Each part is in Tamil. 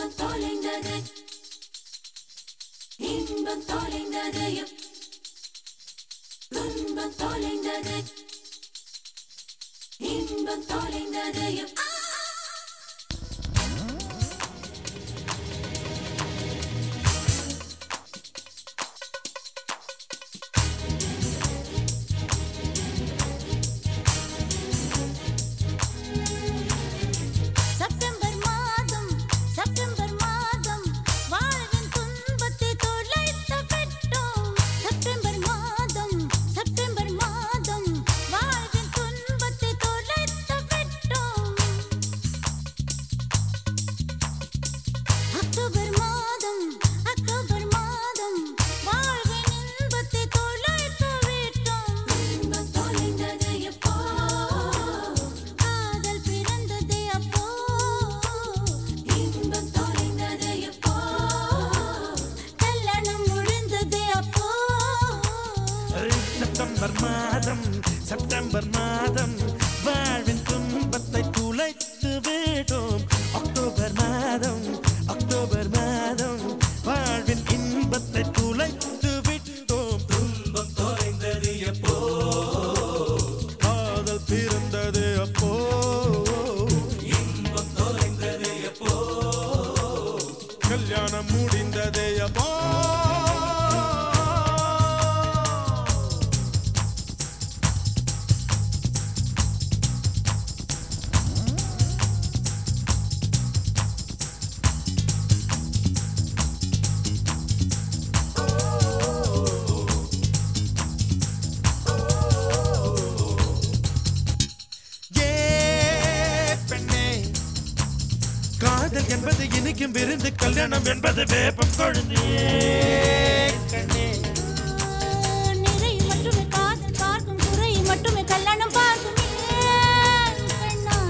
இன்பம் தொலைந்தது இன்பம் தொலைந்தது துன்பம் தொலைந்தது இன்பம் தொலைந்தது செப்டம்பர் மாதம் செப்டம்பர் மாதம் வாழ்வின் துன்பத்தை தொலைத்து விட்டோம் செப்டம்பர் மாதம் செப்டம்பர் மாதம் வாழ்வின் துன்பத்தை தொலைத்து விட்டோம் அக்டோபர் மாதம் அக்டோபர் மாதம் வாழ்வின் இன்பத்தை தொலைத்து விட்டோம் இன்பம் தொலைந்தது எப்போ காதல் பிறந்ததே அப்போ இன்பம் தொலைந்தது எப்போ கல்யாணம் முடிந்ததே அப்போ செப்டம்பர் மாதம் செப்டம்பர் மாதம் வாழ்வின் துன்பத்தை துளைத்து விடும் அக்டோபர் மாதம் அக்டோபர் மாதம் வாழ்வின் இன்பத்தை துளைத்து விட்டோம் துன்பம் தொலைந்தது எப்போ காதல் பிறந்தது அப்போ இன்பம் தொலைந்தது எப்போ கல்யாணம் முடிந்தது அப்போ ஏ பெண்ணே காதல் என்பது இனிக்கும் விருந்து கல்யாணம் என்பது வேப்பம் கொழுந்தே கண்ணே நிறை மட்டுமே காதல் பார்க்கும் குறை மட்டுமே கல்யாணம் பார்க்கும் ஏன் பெண்ணா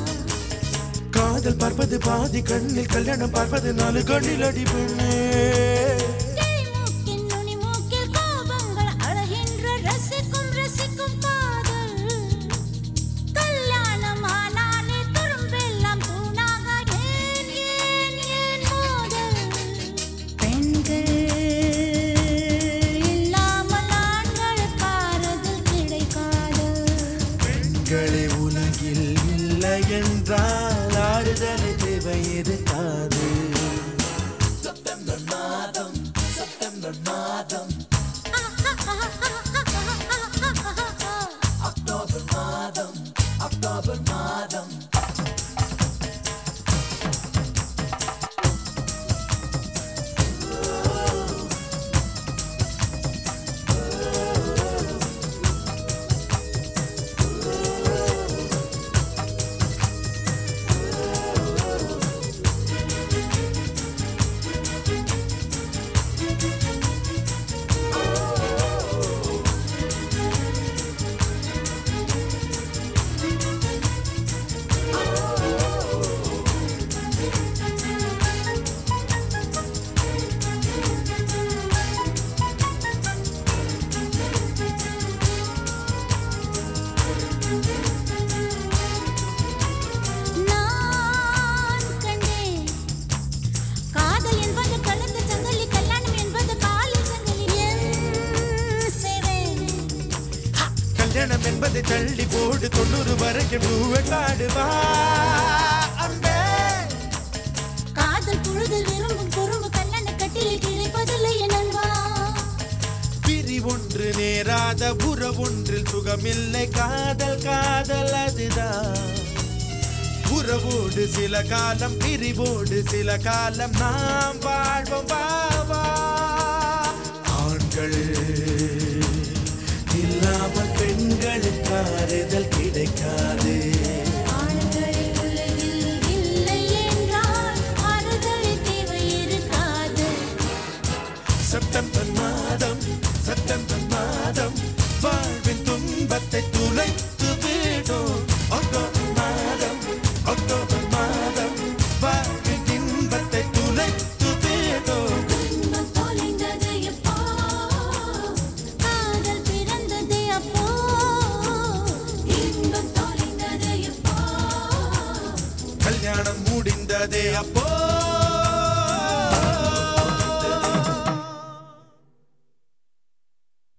காதல் பார்ப்பது பாதி கண்ணில் கல்யாணம் பார்ப்பது நாலு கண்ணில் அடி பெண்ணே கிளி மூக்கின் நுனி மூக்கில் கோபங்கள் அழகின்ற ரசிக்கும் ரசிக்கும் காதல் கல்யாணம் ஆனாலே துரும்பெல்லாம் தூணாக ஏன் ஏன் ஏன் மோதல் பெண்கள் இல்லாமல் ஆண்களுக்கு ஆறுதல் கிடைக்காது பெண்களே உலகில் இல்லை என்றால் ஆறுதலை தேவை இருக்காது செப்டம்பர் மாதம் செப்டம்பர் மாதம் அக்டோபர் மாதம் அக்டோபர் மாதம் நான் கண்டேன் காதல் என்பது கலந்த சங்கிலி கல்யாணம் என்பது காலில் சங்கிலி என் சிறை கல்யாணம் என்பதை தள்ளி போடு தொண்ணூறு வரைக்கும் பூவை காடுவா அன்பே காதல் புழுதல் விரும்பும் குறும்பு கல்லண கட்டிலில் கிடைப்பதில்லை என் அன்பா பிரி ஒன்று நேராத உறவொன்றில் சுகமில்லை காதல் காதல் அதுதான் உறவோடு சில காலம் பிரிவோடு சில காலம் நாம் வாழ்வோம் பாவா ஆண்கள் இல்லாமல் பெண்களுக்கு ஆறுதல் கிடைக்காது ஆண்கள் உலகில் இல்லை என்றால் ஆறுதல் தேவை இருக்காது செப்டம்பர் மாதம் செப்டம்பர் மாதம் வாழ்வின் துன்பத்தை துளைத்து விடும் அக்டோபர் மாதம் அக்டோபர் மாதம் வாழ்வின் இன்பத்தை துளைத்து விடும் இன்பம் தொலைந்தது எப்போ காதல் பிறந்ததே அப்போ இன்பம் தொலைந்தது எப்போ கல்யாணம் முடிந்ததே அப்போ